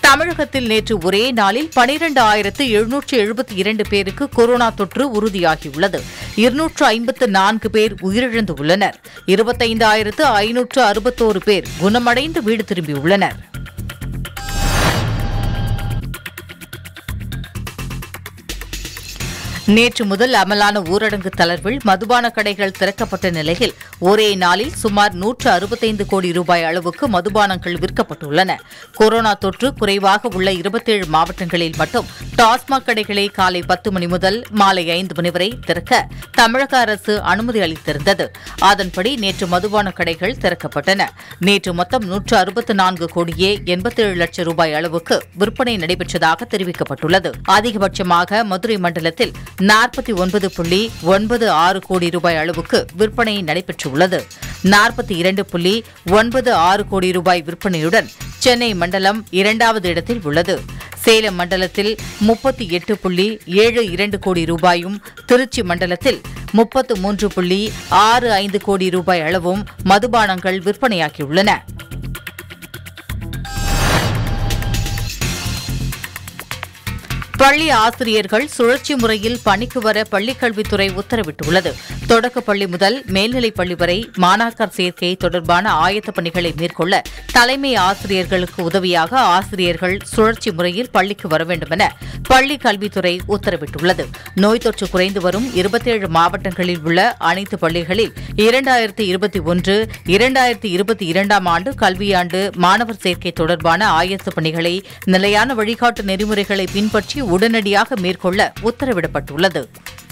தமிழகத்தில் நேற்று ஒரே நாளில் பனிரண்டு ஆயிரத்து எழுநூற்று எழுபத்தி இரண்டு பேருக்கு கொரோனா தொற்று உறுதியாகியுள்ளது இருநூற்று ஐம்பத்து நான்கு பேர் உயிரிழந்துள்ளனர் இருபத்தைந்தாயிரத்து ஐநூற்று அறுபத்தோரு பேர் குணமடைந்து வீடு திரும்பியுள்ளனர் நேற்று முதல் அமலான ஊரடங்கு தளர்வில் மதுபான கடைகள் திறக்கப்பட்ட நிலையில் ஒரே நாளில் சுமார் நூற்று அறுபத்தைந்து கோடி ரூபாய் அளவுக்கு மதுபானங்கள் விற்கப்பட்டுள்ளன கொரோனா தொற்று குறைவாக உள்ள இருபத்தேழு மாவட்டங்களில் மட்டும் டாஸ்மாக் கடைகளை காலை பத்து மணி முதல் மாலை ஐந்து மணி வரை திறக்க தமிழக அரசு அனுமதி அளித்திருந்தது அதன்படி நேற்று மதுபான கடைகள் திறக்கப்பட்டன நேற்று மொத்தம் நூற்று அறுபத்து நான்கு கோடியே எண்பத்தேழு லட்சம் ரூபாய் அளவுக்கு விற்பனை நடைபெற்றதாக தெரிவிக்கப்பட்டுள்ளது அதிகபட்சமாக மதுரை மண்டலத்தில் நாற்பத்தி ஒன்பது புள்ளி ஒன்பது ஆறு கோடி ரூபாய் அளவுக்கு விற்பனை நடைபெற்றுள்ளது நாற்பத்தி இரண்டு புள்ளி ஒன்பது ஆறு கோடி ரூபாய் விற்பனையுடன் சென்னை மண்டலம் இரண்டாவது இடத்தில் உள்ளது சேலம் மண்டலத்தில் முப்பத்தி எட்டு புள்ளி ஏழு இரண்டு கோடி ரூபாயும் திருச்சி மண்டலத்தில் முப்பத்து மூன்று புள்ளி ஆறு ஐந்து கோடி ரூபாய் அளவும் மதுபானங்கள் விற்பனையாகியுள்ளன பள்ளி ஆசிரியர்கள் சுழற்சி முறையில் பணிக்கு வர பள்ளிக்கல்வித்துறை உத்தரவிட்டுள்ளது தொடக்கப் பள்ளி முதல் மேல்நிலைப் பள்ளி வரை மாணாக்கர் சேர்க்கை தொடர்பான ஆயத்த பணிகளை மேற்கொள்ள தலைமை ஆசிரியர்களுக்கு உதவியாக ஆசிரியர்கள் சுழற்சி முறையில் பள்ளிக்கு வர வேண்டும் என பள்ளிக் கல்வித்துறை உத்தரவிட்டுள்ளது நோய் தொற்று குறைந்து வரும் இருபத்தேழு மாவட்டங்களில் உள்ள அனைத்து பள்ளிகளில் இரண்டாயிரத்தி இருபத்தி ஒன்று இரண்டாயிரத்தி இருபத்தி இரண்டாம் ஆண்டு கல்வியாண்டு மாணவர் சேர்க்கை தொடர்பான ஆயத்த பணிகளை நிலையான வழிகாட்டு நெறிமுறைகளை பின்பற்றி உடனடியாக மேற்கொள்ள உத்தரவிடப்பட்டுள்ளது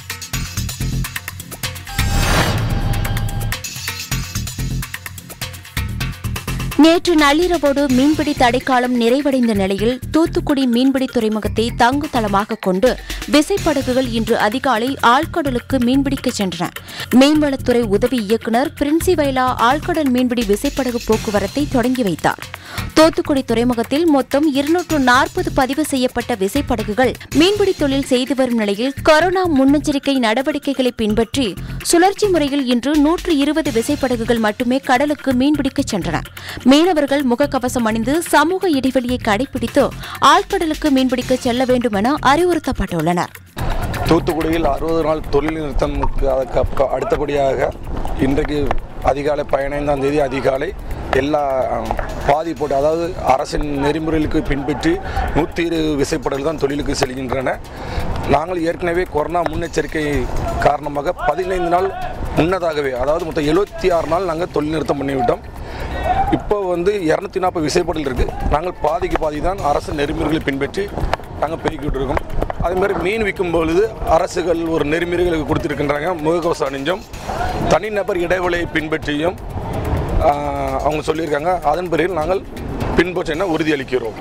நேற்று நள்ளிரவோடு மீன்பிடி தடைக்காலம் நிறைவடைந்த நிலையில் தூத்துக்குடி மீன்பிடி துறைமுகத்தை தங்கு தளமாக கொண்டு விசைப்படகுகள் இன்று அதிகாலை ஆழ்கடலுக்கு மீன்பிடிக்கச் சென்றன மீன்வளத்துறை உதவி இயக்குநர் பிரின்சிவைலா ஆழ்கடல் மீன்பிடி விசைப்படகு போக்குவரத்தை தொடங்கி வைத்தார் தூத்துக்குடி துறைமுகத்தில் மொத்தம் இருநூற்று நாற்பது பதிவு செய்யப்பட்ட விசைப்படகுகள் மீன்பிடி தொழில் செய்து வரும் நிலையில் கொரோனா முன்னெச்சரிக்கை நடவடிக்கைகளை பின்பற்றி சுழற்சி முறையில் இன்று நூற்று இருபது விசைப்படகுகள் மட்டுமே கடலுக்கு மீன்பிடிக்கச் சென்றன மீனவர்கள் முகக்கவசம் அணிந்து சமூக இடைவெளியை கடைபிடித்து ஆழ்கடலுக்கு மீன்பிடிக்க செல்ல வேண்டும் என அறிவுறுத்தப்பட்டுள்ளனர் தூத்துக்குடியில் அறுபது நாள் தொழில் நிறுத்தமுக்கு அதுக்கு அப்புறம் அடுத்தபடியாக இன்றைக்கு அதிகாலை பதினைந்தாம் தேதி அதிகாலை எல்லா அஹ், பாதிப்போட்டு அதாவது அரசின் நெறிமுறைகளுக்கு பின்பற்றி நூற்றி இருபது விசைப்படங்கள் தான் தொழிலுக்கு செல்கின்றன நாங்கள் ஏற்கனவே கொரோனா முன்னெச்சரிக்கை காரணமாக பதினைந்து நாள் முன்னதாகவே அதாவது மொத்தம் எழுபத்தி ஆறு நாள் நாங்கள் தொழில் நிறுத்தம் பண்ணிவிட்டோம் இப்போ வந்து இரநூத்தி நாற்பது விசைப்படல் இருக்குது நாங்கள் பாதிக்கு பாதி தான் அரசு நெறிமுறைகளை பின்பற்றி நாங்கள் பெருக்கிட்டு இருக்கோம் அதே மாதிரி மீன் விற்கும் பொழுது அரசுகள் ஒரு நெறிமுறைகளுக்கு கொடுத்துருக்கின்றாங்க முகக்கவசம் அணிஞ்சும் தனிநபர் இடைவெளியை பின்பற்றியும் ஆஹ், அவங்க சொல்லியிருக்காங்க அதன் பிறகு நாங்கள் பின்பற்ற உறுதியளிக்கிறோம்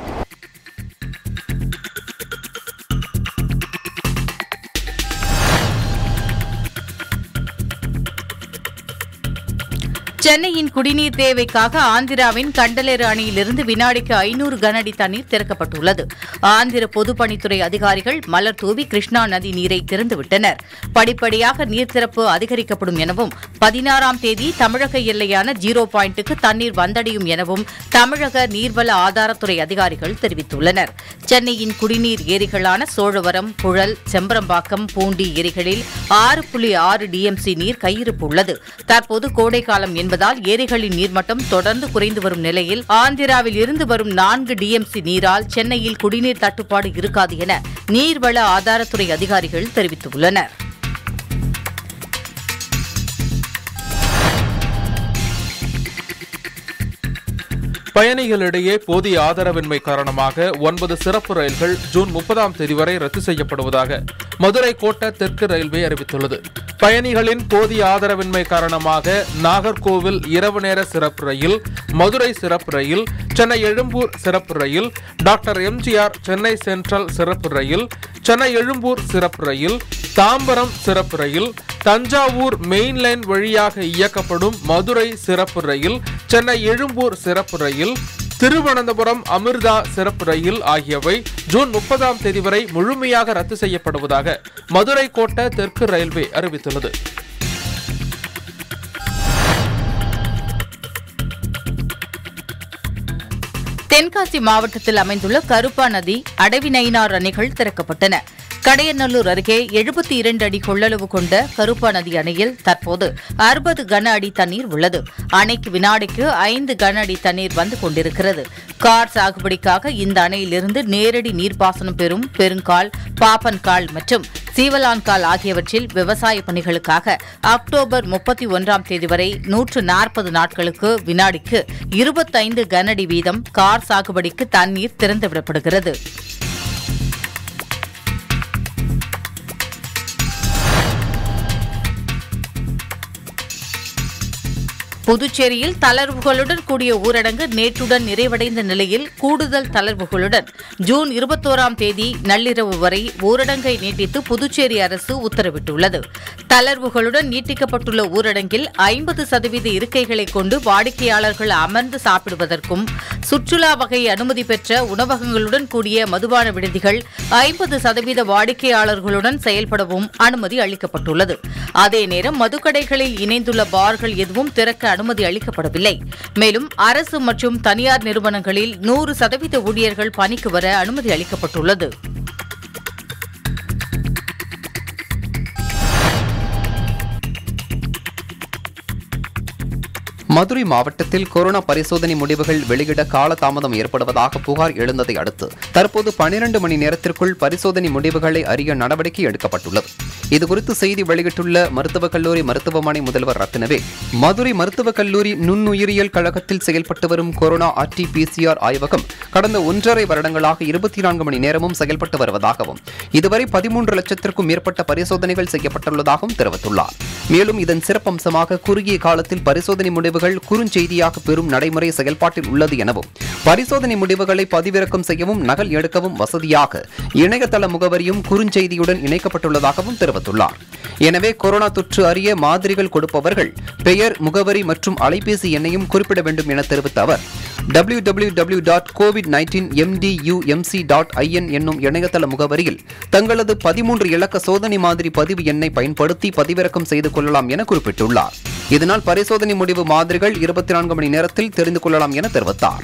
சென்னையின் குடிநீர் தேவைக்காக ஆந்திராவின் கண்டலேறு அணையிலிருந்து வினாடிக்கு ஐநூறு கனஅடி தண்ணீர் திறக்கப்பட்டுள்ளது ஆந்திர பொதுப்பணித்துறை அதிகாரிகள் மலர் தூவி கிருஷ்ணா நதி நீரை திறந்துவிட்டனர் படிப்படியாக நீர் திறப்பு அதிகரிக்கப்படும் எனவும் பதினாறாம் தேதி தமிழக எல்லையான ஜீரோ பாயிண்ட்டுக்கு தண்ணீர் வந்தடையும் எனவும் தமிழக நீர்வள ஆதாரத்துறை அதிகாரிகள் தெரிவித்துள்ளனர் சென்னையின் குடிநீர் ஏரிகளான சோழவரம் புழல் செம்பரம்பாக்கம் பூண்டி ஏரிகளில் ஆறு புள்ளி ஆறு டிஎம்சி நீர் கையிருப்பு உள்ளது தற்போது கோடைக்காலம் என்பதால் ஏரிகளின் நீர்மட்டம் தொடர்ந்து குறைந்து வரும் நிலையில் ஆந்திராவில் இருந்து வரும் நான்கு டிஎம்சி நீரால் சென்னையில் குடிநீர் தட்டுப்பாடு இருக்காது என நீர்வள ஆதாரத்துறை அதிகாரிகள் தெரிவித்துள்ளனர் பயணிகளிடையே போதிய ஆதரவின்மை காரணமாக ஒன்பது சிறப்பு ரயில்கள் ஜூன் முப்பதாம் தேதி வரை ரத்து செய்யப்படுவதாக மதுரை கோட்ட தெற்கு ரயில்வே அறிவித்துள்ளது பயணிகளின் போதிய ஆதரவின்மை காரணமாக நாகர்கோவில் இரவு நேர சிறப்பு ரயில் மதுரை சிறப்பு ரயில் சென்னை எழும்பூர் சிறப்பு ரயில் டாக்டர் எம்ஜிஆர் சென்னை சென்ட்ரல் சிறப்பு ரயில் சென்னை எழும்பூர் சிறப்பு ரயில் தாம்பரம் சிறப்பு ரயில் தஞ்சாவூர் மெயின் லைன் வழியாக இயக்கப்படும் மதுரை சிறப்பு ரயில் சென்னை எழும்பூர் சிறப்பு ரயில் திருவனந்தபுரம் அமிர்தா சிறப்பு ரயில் ஆகியவை ஜூன் முப்பதாம் தேதி வரை முழுமையாக ரத்து செய்யப்படுவதாக மதுரை கோட்ட தெற்கு ரயில்வே அறிவித்துள்ளது தென்காசி மாவட்டத்தில் அமைந்துள்ள கருப்பா நதி அடவிநயினார் அணைகள் திறக்கப்பட்டன கடையநல்லூர் அருகே எழுபத்தி இரண்டு அடி கொள்ளளவு கொண்ட கருப்பா நதி அணையில் தற்போது அறுபது கன அடி தண்ணீர் உள்ளது அணைக்கு வினாடிக்கு ஐந்து கன அடி தண்ணீர் வந்து கொண்டிருக்கிறது கார் சாகுபடிக்காக இந்த அணையிலிருந்து நேரடி நீர்ப்பாசனம் பெறும் பெருங்கால் பாப்பன்கால் மற்றும் சீவலான்கால் ஆகியவற்றில் விவசாய பணிகளுக்காக அக்டோபர் முப்பத்தி ஒன்றாம் தேதி வரை நூற்று நாற்பது நாட்களுக்கு வினாடிக்கு இருபத்தைந்து கனஅடி வீதம் கார் சாகுபடிக்கு தண்ணீர் திறந்துவிடப்படுகிறது புதுச்சேரியில் தளர்வுகளுடன் கூடிய ஊரடங்கு நேற்றுடன் நிறைவடைந்த நிலையில் கூடுதல் தளர்வுகளுடன் ஜூன் இருபத்தோராம் தேதி நள்ளிரவு வரை ஊரடங்கை நீட்டித்து புதுச்சேரி அரசு உத்தரவிட்டுள்ளது தளர்வுகளுடன் நீட்டிக்கப்பட்டுள்ள ஊரடங்கில் ஐம்பது சதவீத இருக்கைகளை கொண்டு வாடிக்கையாளர்கள் அமர்ந்து சாப்பிடுவதற்கும் சுற்றுலா வகை அனுமதி பெற்ற உணவகங்களுடன் கூடிய மதுபான விடுதிகள் ஐம்பது சதவீத வாடிக்கையாளர்களுடன் செயல்படவும் அனுமதி அளிக்கப்பட்டுள்ளது அதே நேரம் மதுக்கடைகளில் இணைந்துள்ள பார்கள் எதுவும் திறக்க அனுமதி அளிக்கப்படவில்லை மேலும் அரசு மற்றும் தனியார் நிறுவனங்களில் நூறு சதவீத ஊழியர்கள் பணிக்கு வர அனுமதி அளிக்கப்பட்டுள்ளது மதுரை மாவட்டத்தில் கொரோனா பரிசோதனை முடிவுகள் வெளியிட காலதாமதம் ஏற்படுவதாக புகார் எழுந்ததை அடுத்து தற்போது பனிரண்டு மணி நேரத்திற்குள் பரிசோதனை முடிவுகளை அறிய நடவடிக்கை எடுக்கப்பட்டுள்ளது இதுகுறித்து செய்தி வெளியிட்டுள்ள மருத்துவக் கல்லூரி மருத்துவமனை முதல்வர் ரத்தினவே மதுரை மருத்துவக் கல்லூரி நுண்ணுயிரியல் கழகத்தில் செயல்பட்டு வரும் கொரோனா ஆர்டி பிசிஆர் ஆய்வகம் கடந்த ஒன்றரை வருடங்களாக இருபத்தி நான்கு மணி நேரமும் செயல்பட்டு வருவதாகவும் இதுவரை பதிமூன்று லட்சத்திற்கும் மேற்பட்ட பரிசோதனைகள் செய்யப்பட்டுள்ளதாகவும் தெரிவித்துள்ளார் மேலும் இதன் சிறப்பம்சமாக குறுகிய காலத்தில் பரிசோதனை முடிவுகள் குறுஞ்செய்தியாக பெறும் நடைமுறை செயல்பாட்டில் உள்ளது எனவும் பரிசோதனை முடிவுகளை பதிவிறக்கம் செய்யவும் நகல் எடுக்கவும் வசதியாக இணையதள முகவரியும் குறுஞ்செய்தியுடன் இணைக்கப்பட்டுள்ளதாகவும் தெரிவித்துள்ளார் எனவே கொரோனா தொற்று அறிய மாதிரிகள் கொடுப்பவர்கள் பெயர் முகவரி மற்றும் அலைபேசி எண்ணையும் குறிப்பிட வேண்டும் என தெரிவித்த அவர் W W W dot covid nineteen MDUMC dot IN என்னும் இணையதள முகவரியில் தங்களது பதிமூன்று இலக்க சோதனை மாதிரி பதிவு எண்ணை பயன்படுத்தி பதிவிறக்கம் செய்து கொள்ளலாம் என குறிப்பிட்டுள்ளார் இதனால் பரிசோதனை முடிவு மாதிரிகள் இருபத்தி நான்கு மணி நேரத்தில் தெரிந்து கொள்ளலாம் என தெரிவித்தார்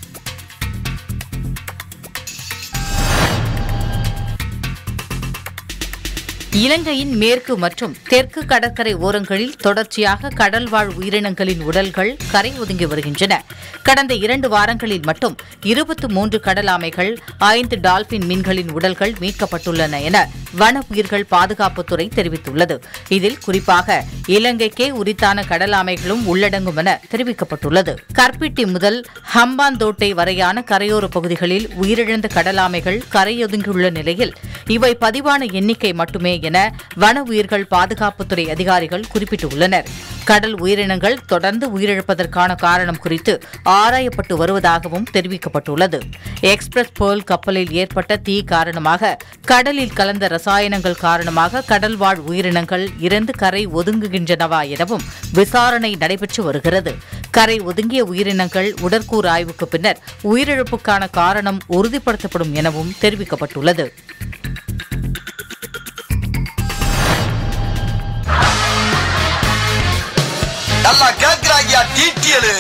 இலங்கையின் மேற்கு மற்றும் தெற்கு கடற்கரை ஓரங்களில் தொடர்ச்சியாக கடல்வாழ் உயிரினங்களின் உடல்கள் கரை ஒதுங்கி வருகின்றன கடந்த இரண்டு வாரங்களில் மட்டும் இருபத்தி மூன்று கடல் ஆமைகள் ஐந்து டால்பின் மீன்களின் உடல்கள் மீட்கப்பட்டுள்ளன என வன உயிர்கள் பாதுகாப்புத்துறை தெரிவித்துள்ளது இதில் குறிப்பாக இலங்கைக்கே உரித்தான கடல் ஆமைகளும் உள்ளடங்கும் என தெரிவிக்கப்பட்டுள்ளது கற்பிட்டி முதல் ஹம்பாந்தோட்டை வரையான கரையோர பகுதிகளில் உயிரிழந்த கடல் ஆமைகள் கரையொதுங்கியுள்ள நிலையில் இவை பதிவான எண்ணிக்கை மட்டுமே என வன உயிர்கள் பாதுகாப்புத்துறை அதிகாரிகள் குறிப்பிட்டுள்ளனர் கடல் உயிரினங்கள் தொடர்ந்து உயிரிழப்பதற்கான காரணம் குறித்து ஆராயப்பட்டு வருவதாகவும் தெரிவிக்கப்பட்டுள்ளது எக்ஸ்பிரஸ் பேர்ல் கப்பலில் ஏற்பட்ட தீ காரணமாக கடலில் கலந்த ரசாயனங்கள் காரணமாக கடல்வாழ் உயிரினங்கள் இறந்து கரை ஒதுங்குகின்றனவா எனவும் விசாரணை நடைபெற்று வருகிறது கரை ஒதுங்கிய உயிரினங்கள் உடற்கூறு ஆய்வுக்கு பின்னர் உயிரிழப்புக்கான காரணம் உறுதிப்படுத்தப்படும் எனவும் தெரிவிக்கப்பட்டுள்ளது நல்லா கேக்குறாங்கயா டீட்டியலு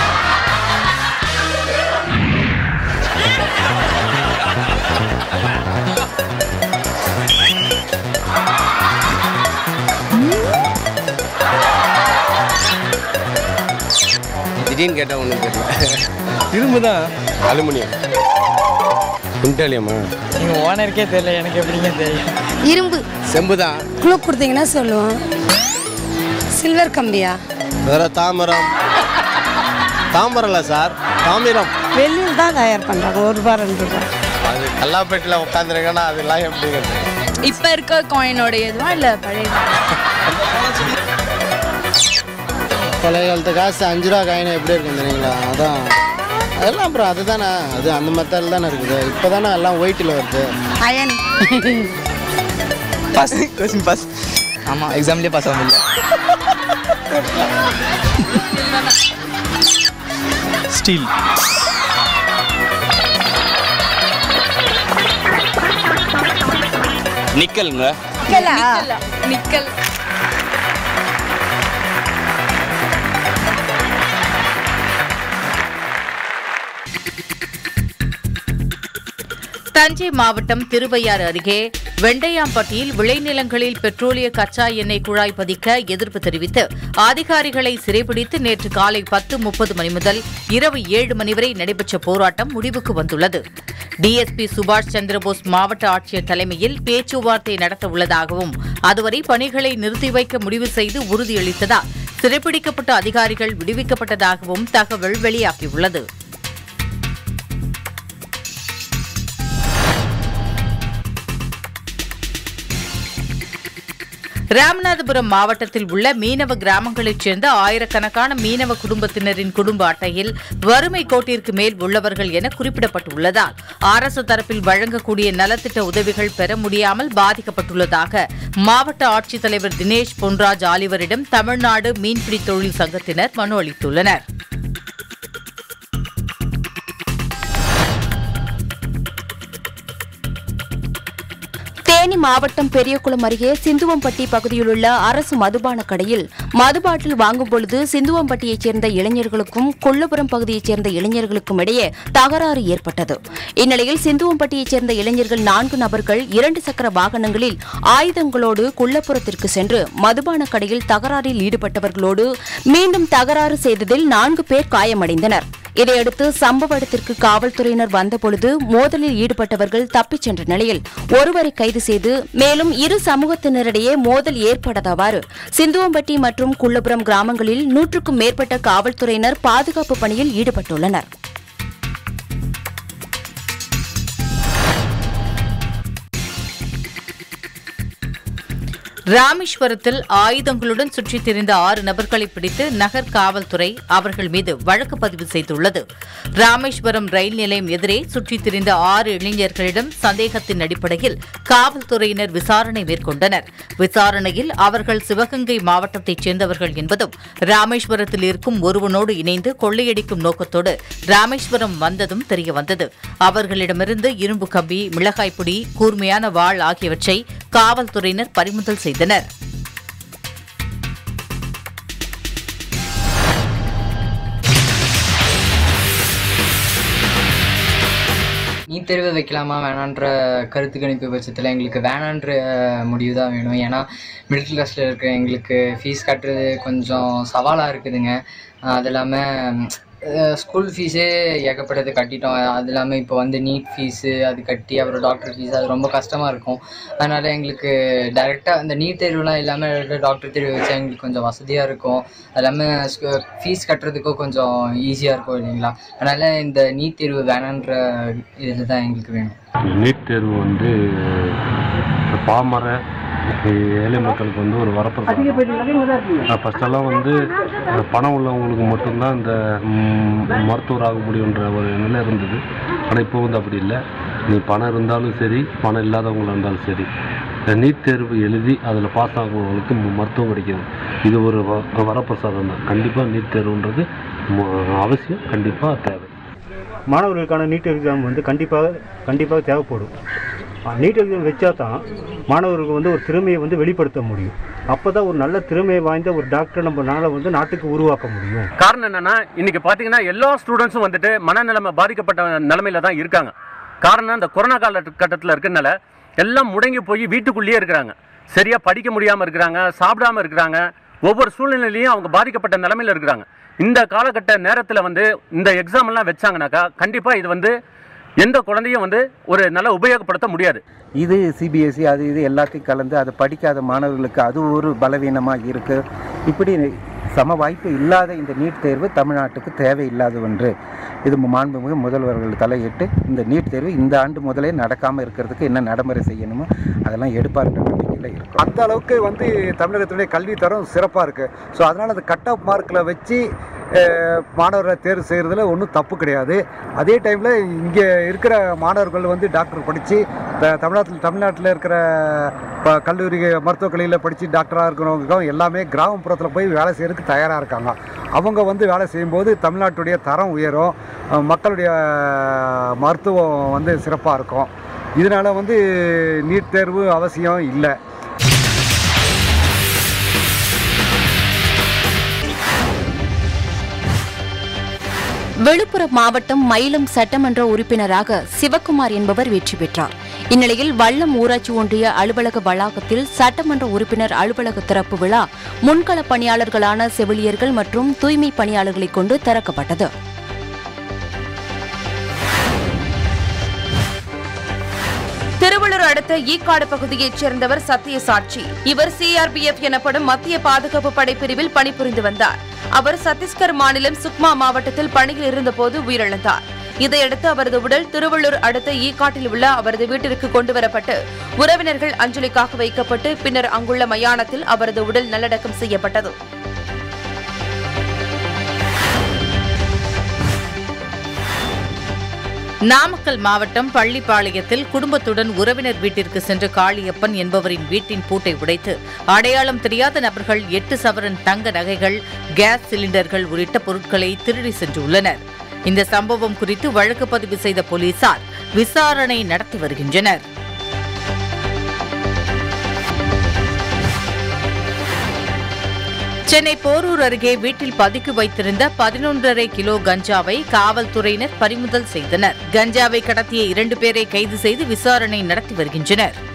திடீர்னு கேட்டால் ஒன்றும் தெரியல இரும்பு தான் அலுமினியம் குண்டாலியம்மா நீங்கள் ஓனருக்கே தெரியல எனக்கு எப்படிங்க தெரியும் இரும்பு செம்பு தான் குழு கொடுத்தீங்கன்னா சொல்லுவோம் சில்வர் கம்பியா வேற தாமரம் தாமரம்ல சார் தாமிரம் வெள்ளியில் தான் தயார் பண்ணுறாங்க ஒரு ரூபா ரெண்டு ரூபாய் அது கல்லாப்பேட்டில் உட்காந்துருக்கேன்னா அதெல்லாம் எப்படிங்கிறது இப்போ இருக்க காயினோட இதுவா இல்லை பழைய பழைய காலத்து காசு அஞ்சு ரூபா காயின் எப்படி இருக்கும் தெரியுங்களா அதான் அதெல்லாம் அப்புறம் அதுதானே அது அந்த மெத்தடில் தானே இருக்குது இப்போ தானே எல்லாம் ஒயிட்டில் வருது அயன் பாஸ் கொஸ்டின் பாஸ் ஆமாம் எக்ஸாம்லேயே பாஸ் ஆக முடியல ஸ்டீல் நிக்கலுங்க நிக்கல் தஞ்சை மாவட்டம் திருவையாறு அருகே வெண்டையாம்பட்டியில் விளைநிலங்களில் பெட்ரோலிய கச்சா எண்ணெய் குழாய் பதிக்க எதிர்ப்பு தெரிவித்து அதிகாரிகளை சிறைபிடித்து நேற்று காலை பத்து முப்பது மணி முதல் இரவு ஏழு மணி வரை நடைபெற்ற போராட்டம் முடிவுக்கு வந்துள்ளது டிஎஸ்பி சுபாஷ் சந்திரபோஸ் மாவட்ட ஆட்சியர் தலைமையில் பேச்சுவார்த்தை நடத்த உள்ளதாகவும் அதுவரை பணிகளை நிறுத்தி வைக்க முடிவு செய்து உறுதியளித்ததால் சிறைப்பிடிக்கப்பட்ட அதிகாரிகள் விடுவிக்கப்பட்டதாகவும் தகவல் வெளியாகியுள்ளது ராமநாதபுரம் மாவட்டத்தில் உள்ள மீனவ கிராமங்களைச் சேர்ந்த ஆயிரக்கணக்கான மீனவ குடும்பத்தினரின் குடும்ப அட்டையில் வறுமை கோட்டிற்கு மேல் உள்ளவர்கள் என குறிப்பிடப்பட்டுள்ளதால் அரசு தரப்பில் வழங்கக்கூடிய நலத்திட்ட உதவிகள் பெற முடியாமல் பாதிக்கப்பட்டுள்ளதாக மாவட்ட ஆட்சித்தலைவர் தினேஷ் பொன்ராஜ் ஆலிவரிடம் தமிழ்நாடு மீன்பிடி தொழில் சங்கத்தினர் மனு அளித்துள்ளனர் தேனி மாவட்டம் பெரியகுளம் அருகே சிந்துவம்பட்டி பகுதியிலுள்ள அரசு மதுபான கடையில் மது பாட்டில் வாங்கும் பொழுது சிந்துவம்பட்டியைச் சேர்ந்த இளைஞர்களுக்கும் கொல்லபுரம் பகுதியைச் சேர்ந்த இளைஞர்களுக்கும் இடையே தகராறு ஏற்பட்டது இந்நிலையில் சிந்துவம்பட்டியைச் சேர்ந்த இளைஞர்கள் நான்கு நபர்கள் இரண்டு சக்கர வாகனங்களில் ஆயுதங்களோடு கொல்லப்புறத்திற்கு சென்று மதுபான கடையில் தகராறில் ஈடுபட்டவர்களோடு மீண்டும் தகராறு செய்ததில் நான்கு பேர் காயமடைந்தனர் இதையடுத்து சம்பவ இடத்திற்கு காவல்துறையினர் வந்தபொழுது மோதலில் ஈடுபட்டவர்கள் தப்பிச் சென்ற நிலையில் ஒருவரை கைது செய்து மேலும் இரு சமூகத்தினரிடையே மோதல் ஏற்படாதவாறு சிந்துவம்பட்டி மற்றும் குள்ளபுரம் கிராமங்களில் நூற்றுக்கும் மேற்பட்ட காவல்துறையினர் பாதுகாப்பு பணியில் ஈடுபட்டுள்ளனர் ராமேஸ்வரத்தில் ஆயுதங்களுடன் சுற்றித் திரிந்த ஆறு நபர்களை பிடித்து நகர் காவல்துறை அவர்கள் மீது வழக்கு பதிவு செய்துள்ளது ராமேஸ்வரம் ரயில் நிலையம் எதிரே சுற்றித் திரிந்த ஆறு இளைஞர்களிடம் சந்தேகத்தின் அடிப்படையில் காவல்துறையினர் விசாரணை மேற்கொண்டனர் விசாரணையில் அவர்கள் சிவகங்கை மாவட்டத்தைச் சேர்ந்தவர்கள் என்பதும் ராமேஸ்வரத்தில் இருக்கும் ஒருவனோடு இணைந்து கொள்ளையடிக்கும் நோக்கத்தோடு ராமேஸ்வரம் வந்ததும் தெரியவந்தது அவர்களிடமிருந்து இரும்பு கம்பி மிளகாய் பொடி கூர்மையான வாள் ஆகியவற்றை காவல்துறையினர் பறிமுதல் செய்தனர் நீட் தேர்வு வைக்கலாமா வேணான்ற கருத்து கணிப்பு பட்சத்தில் எங்களுக்கு வேணான்ற முடிவு தான் வேணும் ஏன்னா மிடில் கிளாஸில் இருக்கிற எங்களுக்கு ஃபீஸ் கட்டுறது கொஞ்சம் சவாலாக இருக்குதுங்க அது இல்லாமல் ஸ்கூல் ஃபீஸே ஏகப்பட்டது கட்டிட்டோம் அது இல்லாமல் இப்போ வந்து நீட் ஃபீஸு அது கட்டி அப்புறம் டாக்டர் ஃபீஸ் அது ரொம்ப கஷ்டமாக இருக்கும் அதனால் எங்களுக்கு டைரெக்டாக இந்த நீட் தேர்வுலாம் இல்லாமல் டாக்டர் தேர்வு வச்சா எங்களுக்கு கொஞ்சம் வசதியாக இருக்கும் அது இல்லாமல் ஃபீஸ் கட்டுறதுக்கும் கொஞ்சம் ஈஸியாக இருக்கும் இல்லைங்களா அதனால் இந்த நீட் தேர்வு வேணான்ற இதில் தான் எங்களுக்கு வேணும் நீட் தேர்வு வந்து பாமர ஏழை மக்களுக்கு வந்து ஒரு வரப்பிரசாதம் ஃபஸ்ட்டெல்லாம் வந்து அஹ், பணம் உள்ளவங்களுக்கு மட்டும்தான் இந்த ம், மருத்துவர் ஆக முடியுன்ற ஒரு நிலை இருந்தது ஆனால் இப்போ வந்து அப்படி இல்லை நீ பணம் இருந்தாலும் சரி பணம் இல்லாதவங்களா இருந்தாலும் சரி இந்த நீட் தேர்வு எழுதி அதில் பாஸ் ஆகுறவங்களுக்கு ம- மருத்துவம் கிடைக்கிது இது ஒரு வ- வரப்பிரசாதம் தான் கண்டிப்பாக நீட் தேர்வுன்றது ம- அவசியம் கண்டிப்பாக தேவை மாணவர்களுக்கான நீட் எக்ஸாம் வந்து கண்டிப்பாக கண்டிப்பாக தேவைப்படும் நீட் எக்ஸாம் வச்சா தான் மாணவர்களுக்கு வந்து ஒரு திறமையை வந்து வெளிப்படுத்த முடியும் அப்போ தான் ஒரு நல்ல திறமை வாய்ந்த ஒரு டாக்டர் நம்மளால வந்து நாட்டுக்கு உருவாக்க முடியும் காரணம் என்னன்னா இன்னைக்கு பாத்தீங்கன்னா எல்லா ஸ்டூடெண்ட்ஸும் வந்துட்டு மனநிலைமை பாதிக்கப்பட்ட நிலைமையில தான் இருக்காங்க காரணம் இந்த கொரோனா காலகட்டத்தில் இருக்கிறனால எல்லாம் முடங்கி போய் வீட்டுக்குள்ளேயே இருக்கிறாங்க சரியா படிக்க முடியாம இருக்கிறாங்க சாப்பிடாம இருக்கிறாங்க ஒவ்வொரு சூழ்நிலையிலையும் அவங்க பாதிக்கப்பட்ட நிலைமையில இருக்கிறாங்க இந்த காலகட்ட நேரத்தில் வந்து இந்த எக்ஸாம் எல்லாம் வச்சாங்கனாக்கா கண்டிப்பா இது வந்து எந்த குழந்தையும் வந்து ஒரு நல்ல உபயோகப்படுத்த முடியாது இது சிபிஎஸ்சி அது இது எல்லாத்தையும் கலந்து அதை படிக்காத மாணவர்களுக்கு அது ஒரு பலவீனமாக இருக்குது இப்படி சம வாய்ப்பு இல்லாத இந்த நீட் தேர்வு தமிழ்நாட்டுக்கு தேவையில்லாத ஒன்று இது மாண்புமிகு முதல்வர்கள் தலையிட்டு இந்த நீட் தேர்வு இந்த ஆண்டு முதலே நடக்காமல் இருக்கிறதுக்கு என்ன நடைமுறை செய்யணுமோ அதெல்லாம் எடுப்பார்ன்ற நம்பிக்கையில் இருக்கும் அந்த அளவுக்கு வந்து தமிழகத்தினுடைய கல்வி தரம் சிறப்பாக இருக்குது ஸோ அதனால் அந்த கட் ஆஃப் மார்க்கில் வச்சு அஹ், மாணவரை தேர்வு செய்கிறதுல ஒன்றும் தப்பு கிடையாது அதே டைமில் இங்கே இருக்கிற மாணவர்கள் வந்து டாக்டர் படித்து தமிழ்நாட்டில் தமிழ்நாட்டில் இருக்கிற ப- கல்லூரி மருத்துவக் கல்லூரியில் படித்து டாக்டராக இருக்கிறவங்க எல்லாமே கிராமப்புறத்தில் போய் வேலை செய்கிறதுக்கு தயாராக இருக்காங்க அவங்க வந்து வேலை செய்யும்போது தமிழ்நாட்டுடைய தரம் உயரும் அஹ், மக்களுடைய மருத்துவம் வந்து சிறப்பாக இருக்கும் இதனால் வந்து நீட் தேர்வு அவசியம் இல்லை விழுப்புரம் மாவட்டம் மயிலம் சட்டமன்ற உறுப்பினராக சிவக்குமார் என்பவர் வெற்றி பெற்றார் இந்நிலையில் வல்லம் ஊராட்சி ஒன்றிய அலுவலக வளாகத்தில் சட்டமன்ற உறுப்பினர் அலுவலக திறப்பு விழா முன்கள பணியாளர்களான செவிலியர்கள் மற்றும் தூய்மை பணியாளர்களை கொண்டு திறக்கப்பட்டது திருவள்ளூர் அடுத்த ஈக்காடு பகுதியைச் சேர்ந்தவர் சத்யசாட்சி இவர் சிஆர்பிஎஃப் எனப்படும் மத்திய பாதுகாப்பு படை பிரிவில் பணிபுரிந்து வந்தார் அவர் சத்தீஸ்கர் மாநிலம் சுக்மா மாவட்டத்தில் பணியில் இருந்தபோது உயிரிழந்தார் இதையடுத்து அவரது உடல் திருவள்ளூர் அடுத்த ஈக்காட்டில் உள்ள அவரது வீட்டிற்கு கொண்டுவரப்பட்டு உறவினர்கள் அஞ்சலிக்காக வைக்கப்பட்டு பின்னர் அங்குள்ள மயானத்தில் அவரது உடல் நல்லடக்கம் செய்யப்பட்டது நாமக்கல் மாவட்டம் பள்ளிப்பாளையத்தில் குடும்பத்துடன் உறவினர் வீட்டிற்கு சென்ற காளியப்பன் என்பவரின் வீட்டின் பூட்டை உடைத்து அடையாளம் தெரியாத நபர்கள் எட்டு சவரன் தங்க நகைகள் கேஸ் சிலிண்டர்கள் உள்ளிட்ட பொருட்களை திருடி சென்றுள்ளனர் இந்த சம்பவம் குறித்து வழக்கு பதிவு செய்த போலீசார் விசாரணை நடத்தி வருகின்றனர் சென்னை போரூர் அருகே வீட்டில் பதுக்கி வைத்திருந்த பதினொன்றரை கிலோ கஞ்சாவை காவல்துறையினர் பறிமுதல் செய்தனர் கஞ்சாவை கடத்திய இரண்டு பேரை கைது செய்து விசாரணை நடத்தி வருகின்றனர்